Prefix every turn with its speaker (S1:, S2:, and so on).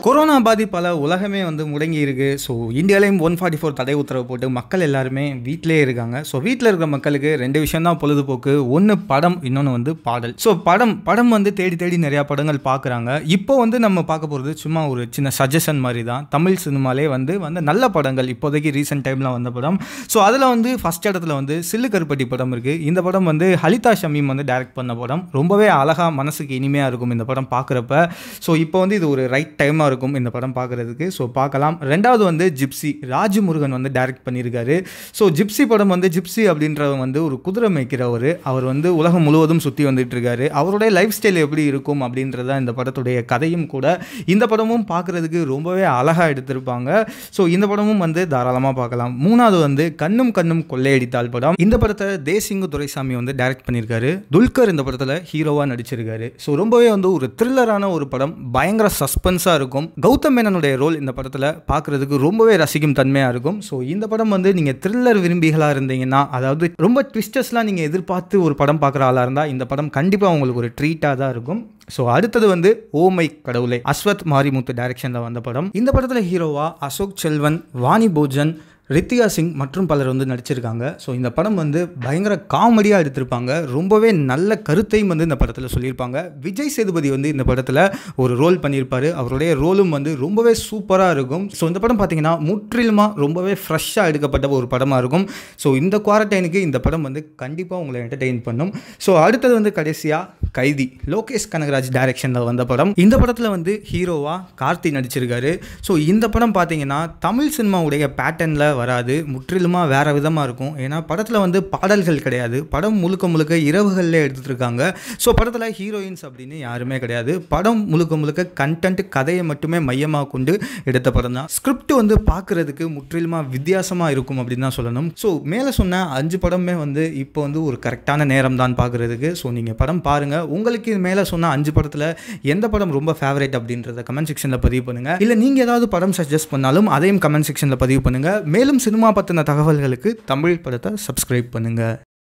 S1: corona பாதிப்பால் உலகமே வந்து முடங்கி இருக்கு ஸோ இந்தியாலையும் ஒன் ஃபார்ட்டி ஃபோர் தடை உத்தரவு போட்டு மக்கள் எல்லாருமே வீட்டிலே இருக்காங்க ஸோ வீட்டில் இருக்கிற மக்களுக்கு ரெண்டு விஷயம் தான் பொழுதுபோக்கு ஒன்று படம் இன்னொன்று வந்து பாடல் ஸோ படம் படம் வந்து தேடி தேடி நிறையா படங்கள் பார்க்குறாங்க இப்போ வந்து நம்ம பார்க்க போகிறது சும்மா ஒரு சின்ன சஜஷன் மாதிரி தான் தமிழ் சினிமாலே வந்து வந்து நல்ல படங்கள் இப்போதைக்கு ரீசெண்ட் டைமில் வந்த படம் ஸோ அதில் வந்து ஃபஸ்ட் இடத்துல வந்து சில்லு கருப்பட்டி படம் இருக்குது இந்த படம் வந்து ஹலிதா ஷமீம் வந்து டைரக்ட் பண்ண படம் ரொம்பவே அழகாக மனசுக்கு இனிமையாக இருக்கும் இந்த படம் பார்க்குறப்ப ஸோ இப்போ வந்து இது ஒரு ரைட் டைமாக இருக்கும் இந்த படம் பார்க்குறதுக்கு ஸோ பார்க்கலாம் ரெண்டாவது வந்து ஜிப்சி ராஜமுருகன் வந்து டைரக்ட் பண்ணியிருக்காரு ஸோ ஜிப்சி படம் வந்து ஜிப்சி அப்படின்றவங்க வந்து ஒரு குதிரை மேய்க்கிறவர் அவர் வந்து உலகம் முழுவதும் சுற்றி வந்துட்டு இருக்காரு அவருடைய லைஃப் ஸ்டைல் எப்படி இருக்கும் அப்படின்றது தான் இந்த படத்துடைய கதையும் கூட இந்த படமும் பார்க்குறதுக்கு ரொம்பவே அழகாக எடுத்திருப்பாங்க ஸோ இந்த படமும் வந்து தாராளமாக பார்க்கலாம் மூணாவது வந்து கண்ணும் கண்ணும் கொள்ளையடித்தால் படம் இந்த படத்தை தேசிங்கு துரைசாமி வந்து டைரக்ட் பண்ணியிருக்காரு துல்கர் இந்த படத்தில் ஹீரோவாக நடிச்சிருக்காரு ஸோ ரொம்பவே வந்து ஒரு த்ரில்லரான ஒரு படம் பயங்கர சஸ்பென்ஸாக இருக்கும் கௌதம் மேனனுடைய ரோல் இந்த படத்தில் பார்க்குறதுக்கு ரொம்பவே ரசிக்கும் தன்மையாக இருக்கும் ஸோ இந்த படம் வந்து நீங்கள் த்ரில்லர் விரும்பிகளாக இருந்தீங்கன்னா அதாவது ரொம்ப ட்விஸ்டர்ஸ்லாம் நீங்கள் எதிர்பார்த்து ஒரு படம் பார்க்குற ஆளாக இருந்தால் இந்த படம் கண்டிப்பாக உங்களுக்கு ஒரு ட்ரீட்டாக தான் இருக்கும் ஸோ அடுத்தது வந்து ஓமை கடவுளை அஸ்வத் மாரிமுத்து டைரக்ஷனில் வந்த படம் இந்த படத்தில் ஹீரோவா அசோக் செல்வன் வாணி போஜன் ரித்திகா சிங் மற்றும் பலர் வந்து நடிச்சிருக்காங்க ஸோ இந்த படம் வந்து பயங்கர காமெடியாக எடுத்திருப்பாங்க ரொம்பவே நல்ல கருத்தையும் வந்து இந்த படத்தில் சொல்லியிருப்பாங்க விஜய் சேதுபதி வந்து இந்த படத்தில் ஒரு ரோல் பண்ணியிருப்பார் அவருடைய ரோலும் வந்து ரொம்பவே சூப்பராக இருக்கும் ஸோ இந்த படம் பார்த்தீங்கன்னா முற்றிலுமாக ரொம்பவே ஃப்ரெஷ்ஷாக எடுக்கப்பட்ட ஒரு படமாக இருக்கும் ஸோ இந்த குவாரண்டைனுக்கு இந்த படம் வந்து கண்டிப்பாக உங்களை என்டர்டெயின் பண்ணும் ஸோ அடுத்தது வந்து கடைசியாக கைதி லோகேஷ் கனகராஜ் டைரக்ஷனில் வந்த படம் இந்த படத்தில் வந்து ஹீரோவாக கார்த்தி நடிச்சிருக்காரு ஸோ இந்த படம் பார்த்தீங்கன்னா தமிழ் சினிமாவுடைய பேட்டர்னில் வராது முற்றிலுமாக வேறு விதமாக இருக்கும் ஏன்னா படத்தில் வந்து பாடல்கள் கிடையாது படம் முழுக்க முழுக்க இரவுகளில் எடுத்துருக்காங்க ஸோ படத்தில் ஹீரோயின்ஸ் அப்படின்னு யாருமே கிடையாது படம் முழுக்க முழுக்க கண்டென்ட் கதையை மட்டுமே மையமாக கொண்டு எடுத்த படம் தான் ஸ்கிரிப்ட் வந்து பார்க்குறதுக்கு முற்றிலுமாக வித்தியாசமாக இருக்கும் அப்படின்னு தான் சொல்லணும் ஸோ மேலே சொன்ன அஞ்சு படமே வந்து இப்போ வந்து ஒரு கரெக்டான நேரம் தான் பார்க்குறதுக்கு ஸோ நீங்கள் படம் பாருங்கள் உங்களுக்கு மேலே சொன்ன அஞ்சு படத்தில் எந்த படம் ரொம்ப ஃபேவரேட் அப்படின்றத கமெண்ட் செக்ஷனில் பதிவு பண்ணுங்கள் இல்லை நீங்கள் ஏதாவது படம் சஜஸ்ட் பண்ணாலும் அதையும் கமெண்ட் செக்ஷனில் பதிவு பண்ணுங்கள் மேலும் சினிமா பற்றின தகவல்களுக்கு தமிழ் படத்தை சப்ஸ்கிரைப் பண்ணுங்கள்